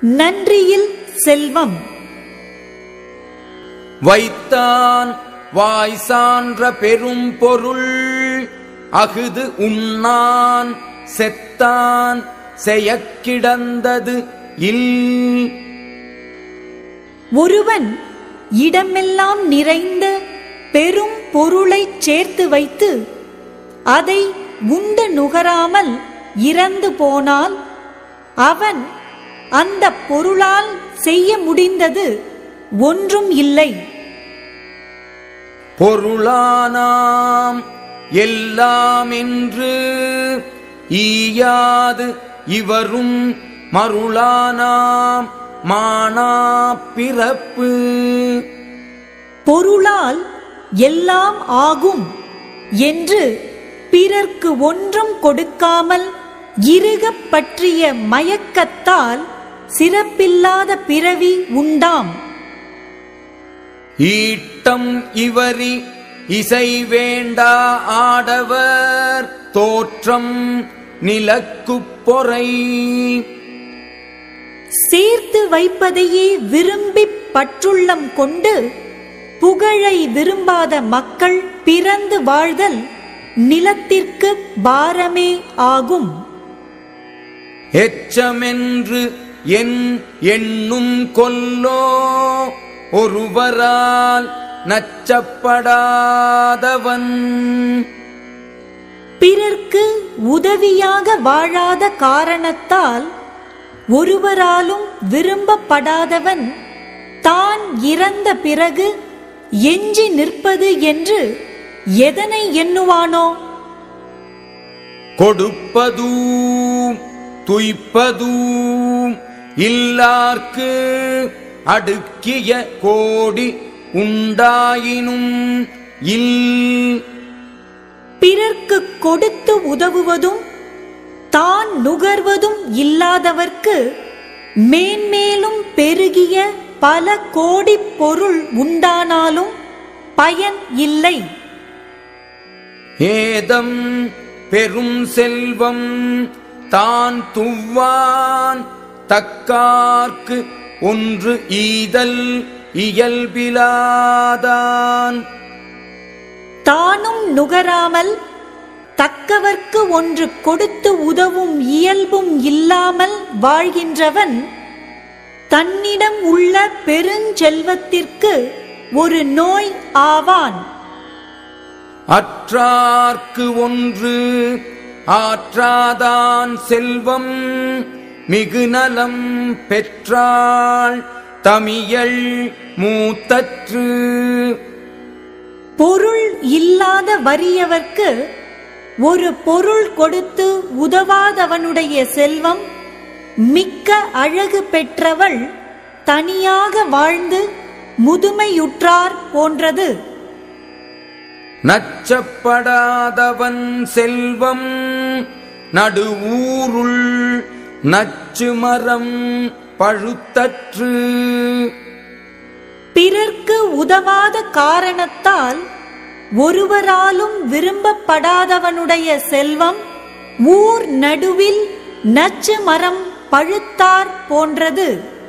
நன்றியில் செல்வம் வைத்தான் வாய் சான்ற பெரும் பொருள் அகுது உண்ணான் செத்தான் செயக்கிடந்தது இல் ஒருவன் இடமெல்லாம் நிறைந்த பெரும் பொருளைச் சேர்த்து வைத்து அதை உண்டு நுகராமல் இறந்து போனால் அவன் அந்த பொருளால் செய்ய முடிந்தது ஒன்றும் இல்லை பொருளானாம் எல்லாம் என்று ஈயாது இவரும் மருளானாம் மானா பிறப்பு பொருளால் எல்லாம் ஆகும் என்று பிறர்க்கு ஒன்றும் கொடுக்காமல் இறுகப் பற்றிய மயக்கத்தால் சிறப்பில்லாத பிறவி உண்டாம் ஈட்டம் இவரி இசை வேண்டா ஆடவர் தோற்றம் நிலக்குப் பொறை சேர்த்து வைப்பதையே விரும்பிப் பற்றுள்ளம் கொண்டு புகழை விரும்பாத மக்கள் பிறந்து வாழ்தல் நிலத்திற்கு பாரமே ஆகும் எச்சமென்று என் எண்ணும் கொல்லோ ஒருவரால் நச்சப்படாதவன் பிறர்க்கு உதவியாக வாழாத காரணத்தால் ஒருவராலும் விரும்பப்படாதவன் தான் இறந்த பிறகு எஞ்சி நிற்பது என்று எதனை எண்ணுவானோ கொடுப்பதூம் துய்ப்பதூம் இல்லார்க்கு அடுக்கிய கோடி உண்டாயினும் இல் பிறர்க்கு கொடுத்து உதவுவதும் தான் நுகர்வதும் இல்லாதவர்க்கு மேன்மேலும் பெருகிய பல கோடி பொருள் உண்டானாலும் பயன் இல்லை ஏதம் பெரும் செல்வம் தான் துவ்வான் தக்கார்க்கு ஒன்று ஈதல் இயல்பிலாதான் தானும் நுகராமல் தக்கவர்க்கு ஒன்று கொடுத்து உதவும் இயல்பும் இல்லாமல் வாழ்கின்றவன் தன்னிடம் உள்ள பெருஞ்செல்வத்திற்கு ஒரு நோய் ஆவான் அற்றார்க்கு ஒன்று ஆற்றாதான் செல்வம் மிகு நலம் பெற்றாள் தமியள் மூத்தற்று பொருள் இல்லாத வறியவர்க்கு ஒரு பொருள் கொடுத்து உதவாதவனுடைய செல்வம் மிக்க அழகு பெற்றவள் தனியாக வாழ்ந்து முதுமையுற்றார் போன்றது நச்சப்படாதவன் செல்வம் நடுவூருள் நச்சு மரம் பழுத்தற்று பிறர்க்கு உதவாத காரணத்தால் ஒருவராலும் விரும்பப்படாதவனுடைய செல்வம் ஊர் நடுவில் நச்சு மரம் பழுத்தார் போன்றது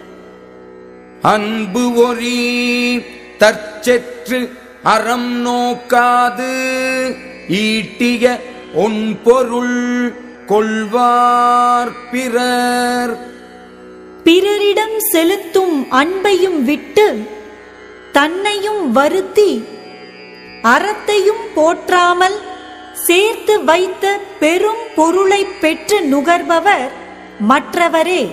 அன்பு ஒரி தற்செற்று அறம் நோக்காது ஈட்டிய ஒன் பொருள் கொள்வார் பிறர் பிறரிடம் செலுத்தும் அன்பையும் விட்டு தன்னையும் வருத்தி அறத்தையும் போற்றாமல் சேர்த்து வைத்த பெரும் பொருளைப் பெற்று நுகர்பவர் மற்றவரே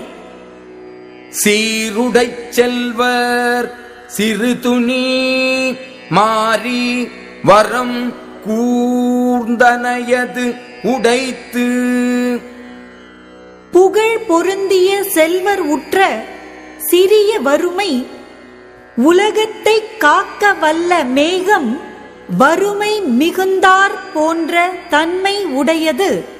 சீருடைச் செல்வர் சிறு துணி மாறி வரம் கூர்ந்தனையது உடைத்து புகழ் பொருந்திய செல்வர் உற்ற சிறிய வறுமை உலகத்தை காக்க வல்ல மேகம் வறுமை மிகுந்தார் போன்ற தன்மை உடையது